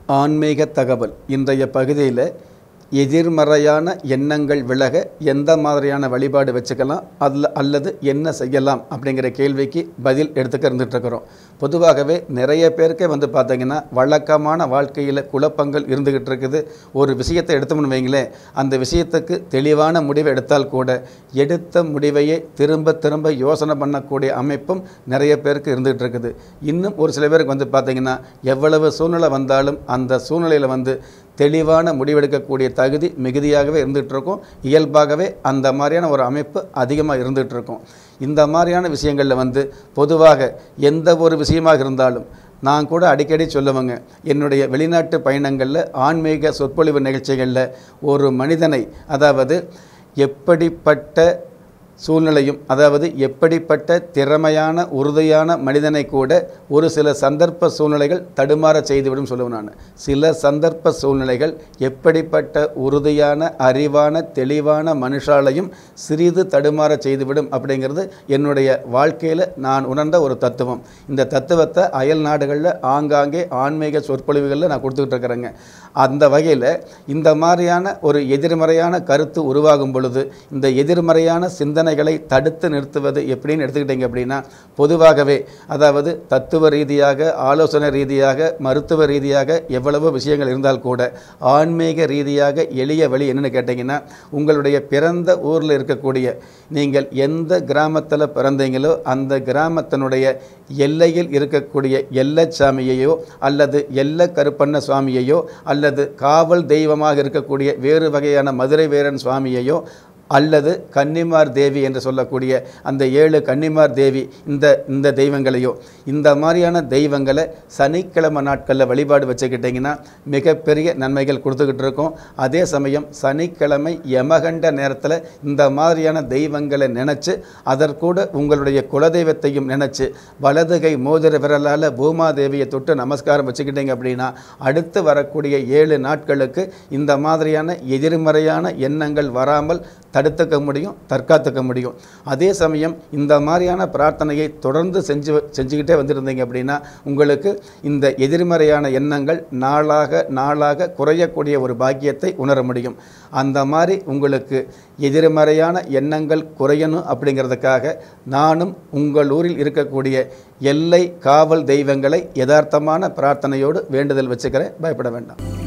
ஆன்மீக தகவல் இன்றைய பகுதியில் எதிர்மறையான எண்ணங்கள் விலக எந்த மாதிரியான வழிபாடு வச்சுக்கலாம் அதில் அல்லது என்ன செய்யலாம் அப்படிங்கிற கேள்விக்கு பதில் எடுத்துக்க இருந்துட்டு இருக்கிறோம் பொதுவாகவே நிறைய பேருக்கே வந்து பார்த்தீங்கன்னா வழக்கமான வாழ்க்கையில் குழப்பங்கள் இருந்துக்கிட்டு இருக்குது ஒரு விஷயத்தை எடுத்தோம்னு வைங்களேன் அந்த விஷயத்துக்கு தெளிவான முடிவை எடுத்தால் கூட எடுத்த முடிவையே திரும்ப திரும்ப யோசனை பண்ணக்கூடிய அமைப்பும் நிறைய பேருக்கு இருந்துகிட்டு இருக்குது இன்னும் ஒரு சில பேருக்கு வந்து பார்த்தீங்கன்னா எவ்வளவு சூழ்நிலை வந்தாலும் அந்த சூழ்நிலையில் வந்து தெளிவான முடிவெடுக்கக்கூடிய தகுதி மிகுதியாகவே இருந்துகிட்டு இருக்கும் இயல்பாகவே அந்த மாதிரியான ஒரு அமைப்பு அதிகமாக இருந்துகிட்டு இருக்கும் இந்த மாதிரியான விஷயங்களில் வந்து பொதுவாக எந்த ஒரு விஷயமாக இருந்தாலும் நான் கூட அடிக்கடி சொல்லுவேங்க என்னுடைய வெளிநாட்டு பயணங்களில் ஆன்மீக சொற்பொழிவு நிகழ்ச்சிகளில் ஒரு மனிதனை அதாவது எப்படிப்பட்ட சூழ்நிலையும் அதாவது எப்படிப்பட்ட திறமையான உறுதியான மனிதனை கூட ஒரு சில சந்தர்ப்ப சூழ்நிலைகள் தடுமாற செய்துவிடும் சொல்லுவேன் நான் சில சந்தர்ப்ப சூழ்நிலைகள் எப்படிப்பட்ட உறுதியான அறிவான தெளிவான மனுஷாலையும் சிறிது தடுமாற செய்துவிடும் அப்படிங்கிறது என்னுடைய வாழ்க்கையில் நான் உணர்ந்த ஒரு தத்துவம் இந்த தத்துவத்தை அயல் நாடுகளில் ஆங்காங்கே ஆன்மீக சொற்பொழிவுகளில் நான் கொடுத்துக்கிட்டு இருக்கிறேங்க அந்த வகையில் இந்த மாதிரியான ஒரு எதிர்மறையான கருத்து உருவாகும் பொழுது இந்த எதிர்மறையான சிந்தனைகளை தடுத்து நிறுத்துவது எப்படின்னு எடுத்துக்கிட்டீங்க அப்படின்னா பொதுவாகவே அதாவது தத்துவ ரீதியாக ஆலோசனை ரீதியாக மருத்துவ ரீதியாக எவ்வளவோ விஷயங்கள் இருந்தால் கூட ஆன்மீக ரீதியாக எளிய வழி என்னென்னு கேட்டிங்கன்னா உங்களுடைய பிறந்த ஊரில் இருக்கக்கூடிய நீங்கள் எந்த கிராமத்தில் பிறந்தீங்களோ அந்த கிராமத்தினுடைய எல்லையில் இருக்கக்கூடிய எல்லச்சாமியையோ அல்லது எல்ல கருப்பண்ண சுவாமியையோ அல்லது காவல் தெய்வமாக இருக்கக்கூடிய வேறு வகையான மதுரை வீரன் சுவாமியையோ அல்லது கன்னிமார் தேவி என்று சொல்லக்கூடிய அந்த ஏழு கன்னிமார் தேவி இந்த இந்த தெய்வங்களையோ இந்த மாதிரியான தெய்வங்களை சனிக்கிழமை நாட்களில் வழிபாடு வச்சுக்கிட்டிங்கன்னா மிகப்பெரிய நன்மைகள் கொடுத்துக்கிட்டு இருக்கோம் அதே சமயம் சனிக்கிழமை யமகண்ட நேரத்தில் இந்த மாதிரியான தெய்வங்களை நினச்சி அதற்கூட உங்களுடைய குலதெய்வத்தையும் நினச்சி வலது கை மோதிர விரலால் பூமாதேவியை தொட்டு நமஸ்காரம் வச்சுக்கிட்டீங்க அப்படின்னா அடுத்து வரக்கூடிய ஏழு நாட்களுக்கு இந்த மாதிரியான எதிர்மறையான எண்ணங்கள் வராமல் தடுத்துக்க முடியும் தற்காத்துக்க முடியும் அதே சமயம் இந்த மாதிரியான பிரார்த்தனையை தொடர்ந்து செஞ்சு செஞ்சுக்கிட்டே வந்திருந்தீங்க அப்படின்னா உங்களுக்கு இந்த எதிர்மறையான எண்ணங்கள் நாளாக நாளாக குறையக்கூடிய ஒரு பாக்கியத்தை உணர முடியும் அந்த மாதிரி உங்களுக்கு எதிர்மறையான எண்ணங்கள் குறையணும் அப்படிங்கிறதுக்காக நானும் உங்கள் ஊரில் இருக்கக்கூடிய எல்லை காவல் தெய்வங்களை யதார்த்தமான பிரார்த்தனையோடு வேண்டுதல் வச்சுக்கிறேன் பயப்பட வேண்டாம்